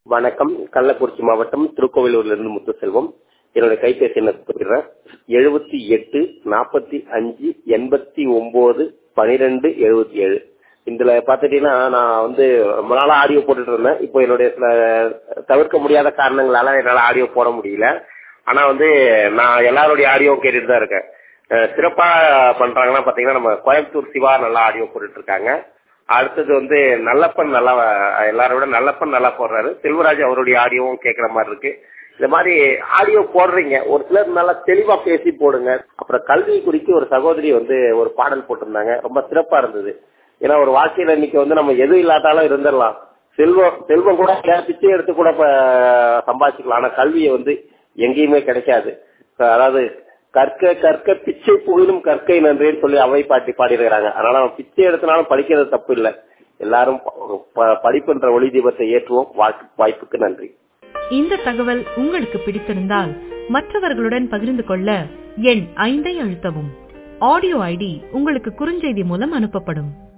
வணக்கம் கள்ளக்குறிச்சி மாவட்டம் திருக்கோவிலூர்லேருந்து முத்துசெல்வம் என்னுடைய கைபேசி எண்ணை சொல்லிடுறேன் எழுபத்தி எட்டு நாற்பத்தி அஞ்சு எண்பத்தி ஒன்பது பனிரெண்டு எழுபத்தி ஏழு இதுல பாத்துட்டீங்கன்னா நான் வந்து ரொம்ப நாளா ஆடியோ போட்டுட்டு இருந்தேன் இப்போ என்னுடைய சில தவிர்க்க முடியாத காரணங்களால என்னால ஆடியோ போட முடியல ஆனா வந்து நான் எல்லாருடைய ஆடியோ கேட்டுட்டு தான் இருக்கேன் அஹ் சிறப்பா பண்றாங்கன்னா பாத்தீங்கன்னா நம்ம கோயம்புத்தூர் சிவா நல்லா ஆடியோ போட்டுட்டு இருக்காங்க அடுத்தது வந்து நல்லப்பன் நல்லா எல்லாரை விட நல்லப்பன் நல்லா போடுறாரு செல்வராஜ் அவருடைய ஆடியோவும் கேட்குற மாதிரி இருக்கு இந்த மாதிரி ஆடியோ போடுறீங்க ஒரு சிலர் நல்லா தெளிவா பேசி போடுங்க அப்புறம் கல்வி குறித்து ஒரு சகோதரி வந்து ஒரு பாடல் போட்டிருந்தாங்க ரொம்ப சிறப்பா இருந்தது ஏன்னா ஒரு வாழ்க்கையில இன்னைக்கு வந்து நம்ம எது இல்லாட்டாலும் இருந்துடலாம் செல்வம் செல்வம் கூட பிச்சை எடுத்து கூட இப்ப சம்பாதிச்சுக்கலாம் ஆனா கல்வியை வந்து எங்கேயுமே கிடைக்காது அதாவது கற்க கற்க பிச்சை புகழும் கற்கை நன்றேன்னு சொல்லி அவை பாட்டி பாடிருக்கிறாங்க அதனால நம்ம பிச்சை எடுத்தனாலும் படிக்கிறது தப்பு இல்லை எல்லாரும் ப- படிப்புன்ற ஒளி தீபத்தை ஏற்றுவோம் வாழ்க்கை வாய்ப்புக்கு நன்றி இந்த தகவல் உங்களுக்கு பிடித்திருந்தால் மற்றவர்களுடன் பகிர்ந்து கொள்ள எண் ஐந்தை அழுத்தவும் ஆடியோ ஐடி உங்களுக்கு குறுஞ்செய்தி மூலம் அனுப்பப்படும்